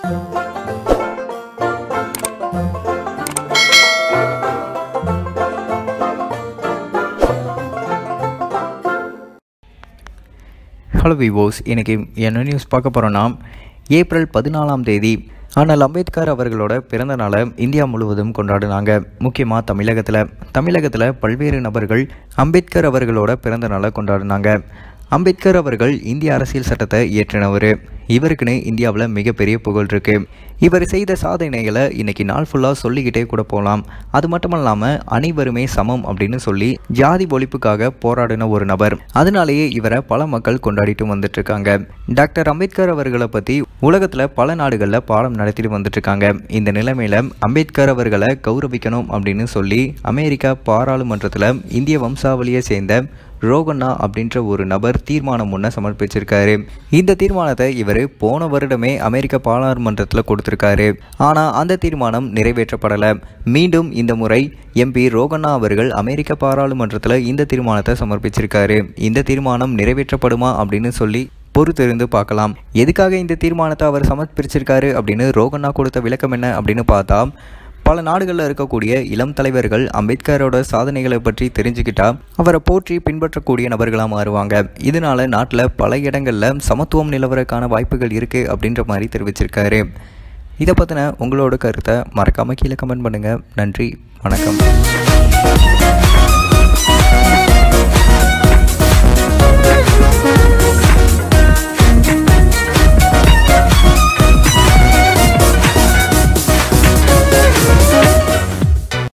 hello விவோஸ் இன்றைக்கி என்ன news பார்க்க போகிறோன்னா ஏப்ரல் பதினாலாம் தேதி ஆனால் அம்பேத்கர் அவர்களோட பிறந்த நாளை இந்தியா முழுவதும் கொண்டாடினாங்க முக்கியமாக தமிழகத்தில் தமிழகத்தில் பல்வேறு நபர்கள் அம்பேத்கர் அவர்களோட பிறந்த நாளை கொண்டாடினாங்க அம்பேத்கர் அவர்கள் இந்திய அரசியல் சட்டத்தை இயற்றினவர் இவருக்குன்னு இந்தியாவில் மிகப்பெரிய புகழ் இருக்கு இவர் செய்த சாதனைகளை இன்னைக்கு நாள் ஃபுல்லாக சொல்லிக்கிட்டே கூட போகலாம் அது மட்டும் இல்லாமல் அனைவருமே சமம் அப்படின்னு சொல்லி ஜாதி ஒழிப்புக்காக போராடின ஒரு நபர் அதனாலேயே இவரை பல மக்கள் கொண்டாடிட்டு வந்துட்டு இருக்காங்க டாக்டர் அம்பேத்கர் அவர்களை பற்றி உலகத்தில் பல நாடுகளில் பாடம் நடத்திட்டு வந்துட்டு இருக்காங்க இந்த நிலைமையில அம்பேத்கர் அவர்களை கௌரவிக்கணும் அப்படின்னு சொல்லி அமெரிக்கா பாராளுமன்றத்தில் இந்திய வம்சாவளியை சேர்ந்த ரோகண்ணா அப்படின்ற ஒரு நபர் தீர்மானம் ஒன்று சமர்ப்பிச்சிருக்காரு இந்த தீர்மானத்தை இவர் போன வருடமே அமெரிக்க பாராளுமன்றத்தில் கொடுத்திருக்காரு ஆனால் அந்த தீர்மானம் நிறைவேற்றப்படலை மீண்டும் இந்த முறை எம்பி ரோகண்ணா அவர்கள் அமெரிக்க பாராளுமன்றத்தில் இந்த தீர்மானத்தை சமர்ப்பிச்சிருக்காரு இந்த தீர்மானம் நிறைவேற்றப்படுமா அப்படின்னு சொல்லி பொறுத்திருந்து பார்க்கலாம் எதுக்காக இந்த தீர்மானத்தை அவர் சமர்ப்பிச்சிருக்காரு அப்படின்னு ரோகண்ணா கொடுத்த விளக்கம் என்ன அப்படின்னு பார்த்தா பல நாடுகளில் இருக்கக்கூடிய இளம் தலைவர்கள் அம்பேத்கரோட சாதனைகளை பற்றி தெரிஞ்சுக்கிட்டா அவரை போற்றி பின்பற்றக்கூடிய நபர்களாக மாறுவாங்க இதனால நாட்டில் பல இடங்களில் சமத்துவம் நிலவரக்கான வாய்ப்புகள் இருக்குது அப்படின்ற மாதிரி தெரிவிச்சிருக்காரு இதை பற்றின உங்களோட கருத்தை மறக்காமல் கீழே கமெண்ட் பண்ணுங்கள் நன்றி வணக்கம்